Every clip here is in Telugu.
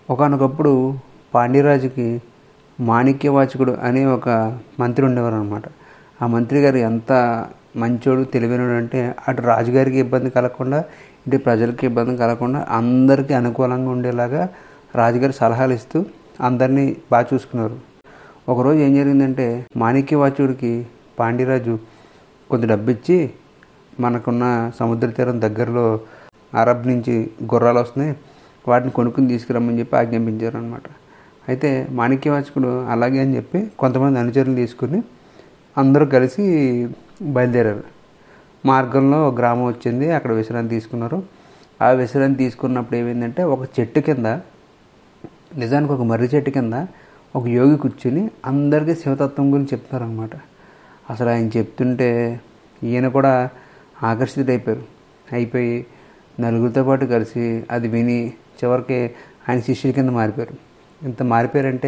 ఒకనొకప్పుడు పాండ్యరాజుకి మాణిక్యవాచకుడు అనే ఒక మంత్రి ఉండేవారు అనమాట ఆ మంత్రి గారు ఎంత మంచోడు తెలివైనడు అంటే అటు రాజుగారికి ఇబ్బంది కలగకుండా ఇటు ప్రజలకి ఇబ్బంది కలగకుండా అందరికీ అనుకూలంగా ఉండేలాగా రాజుగారు సలహాలు ఇస్తూ అందరినీ బాగా చూసుకున్నారు ఒకరోజు ఏం జరిగిందంటే మాణిక్యవాచుడికి పాండ్యరాజు కొంత డబ్బు ఇచ్చి మనకున్న సముద్ర తీరం దగ్గరలో అరబ్ నుంచి గుర్రాలు వస్తున్నాయి వాటిని కొనుక్కుని తీసుకురమ్మని చెప్పి ఆజ్ఞాపించారు అనమాట అయితే మాణిక్యవాచకుడు అలాగే అని చెప్పి కొంతమంది అనుచరులు తీసుకుని అందరూ కలిసి బయలుదేరారు మార్గంలో ఒక గ్రామం వచ్చింది అక్కడ విశ్రాంతి తీసుకున్నారు ఆ విశ్రాంతి తీసుకున్నప్పుడు ఏమైందంటే ఒక చెట్టు కింద నిజానికి ఒక మర్రి చెట్టు కింద ఒక యోగి కూర్చుని అందరికీ శివతత్వం గురించి చెప్తారనమాట అసలు ఆయన చెప్తుంటే ఈయన కూడా ఆకర్షితుడైపోయారు అయిపోయి నలుగురితో పాటు కలిసి అది విని చివరికి ఆయన శిష్యుల కింద మారిపోయారు ఇంత మారిపోయారంటే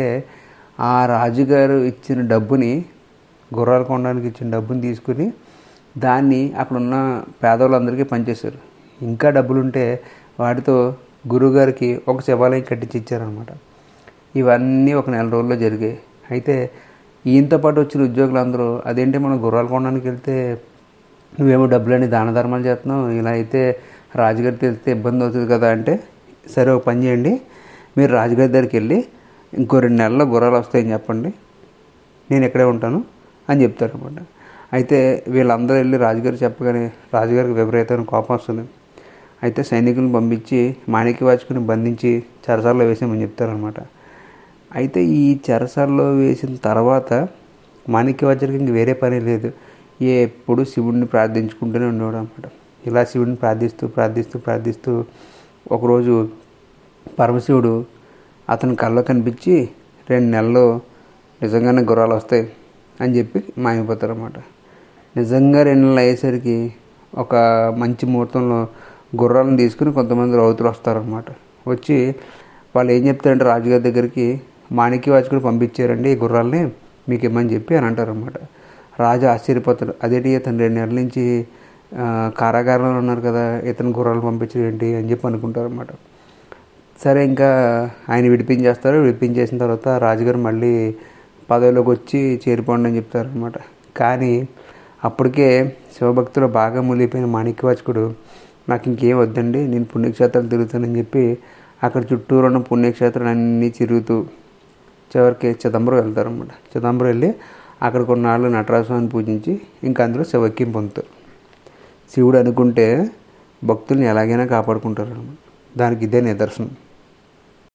ఆ రాజుగారు ఇచ్చిన డబ్బుని గుర్రాలు కొనడానికి ఇచ్చిన డబ్బుని తీసుకుని దాన్ని అక్కడ ఉన్న పేదవాళ్ళందరికీ పనిచేశారు ఇంకా డబ్బులుంటే వాటితో గురువుగారికి ఒక శివాలయం కట్టించి ఇచ్చారనమాట ఇవన్నీ ఒక నెల రోజుల్లో జరిగాయి అయితే ఈయనతో పాటు వచ్చిన ఉద్యోగులందరూ అదేంటి మనం గుర్రాలు కొనడానికి వెళ్తే నువ్వేమో డబ్బులని దాన ధర్మాలు చేస్తున్నావు ఇలా అయితే రాజుగారికి తెలిస్తే ఇబ్బంది అవుతుంది కదా అంటే సరే ఒక పని చేయండి మీరు రాజుగారి దగ్గరికి వెళ్ళి ఇంకో రెండు నెలల్లో గుర్రాలు వస్తాయని చెప్పండి నేను ఇక్కడే ఉంటాను అని చెప్తారనమాట అయితే వీళ్ళందరూ వెళ్ళి రాజుగారు చెప్పగానే రాజుగారికి విపరీతమైన కోపం వస్తుంది అయితే సైనికులను పంపించి మాణిక్య వాచుకుని బంధించి చెరసాల్లో వేసామని చెప్తారనమాట అయితే ఈ చెరసాల్లో వేసిన తర్వాత మాణిక్యవాచరికి ఇంక వేరే పని లేదు ఎప్పుడు శివుడిని ప్రార్థించుకుంటూనే ఉండేవాడు అనమాట ఇలా శివుడిని ప్రార్థిస్తూ ప్రార్థిస్తూ ప్రార్థిస్తూ ఒకరోజు పరమశివుడు అతని కళ్ళలో కనిపించి రెండు నెలల్లో నిజంగానే గుర్రాలు వస్తాయి అని చెప్పి మాయమైపోతారన్నమాట నిజంగా రెండు నెలలు అయ్యేసరికి ఒక మంచి ముహూర్తంలో గుర్రాలను తీసుకుని కొంతమంది రౌతులు వస్తారనమాట వచ్చి వాళ్ళు ఏం చెప్తారంటే రాజుగారి దగ్గరికి మాణిక్య వాచకుడు పంపించారండి ఈ గుర్రాలని మీకు ఇమ్మని చెప్పి అని అంటారనమాట రాజు ఆశ్చర్యపోతాడు అదేంటి ఇతను రెండు నెలల నుంచి ఆ, కారాగారంలో ఉన్నారు కదా ఇతను గుర్రాలు పంపించడం ఏంటి అని చెప్పి అనుకుంటారు అనమాట సరే ఇంకా ఆయన విడిపించేస్తారు విడిపించేసిన తర్వాత రాజుగారు మళ్ళీ పదవిలోకి వచ్చి చేరిపోండి అని చెప్తారు అనమాట కానీ అప్పటికే శివభక్తులు బాగా మునిగిపోయిన మాణిక్యవాచకుడు నాకు ఇంకేం వద్దండి నేను పుణ్యక్షేత్రాలు తిరుగుతానని చెప్పి అక్కడ చుట్టూరు ఉన్న పుణ్యక్షేత్రాలు అన్నీ తిరుగుతూ చివరికి చిదంబరం వెళ్తారన్నమాట చిదంబరం వెళ్ళి అక్కడ కొన్నాళ్ళు నటరాజస్వామిని పూజించి ఇంకా అందులో శివక్యం పొందుతారు శివుడు అనుకుంటే భక్తుల్ని ఎలాగైనా కాపాడుకుంటారు అన్నమాట దానికి ఇదే నిదర్శనం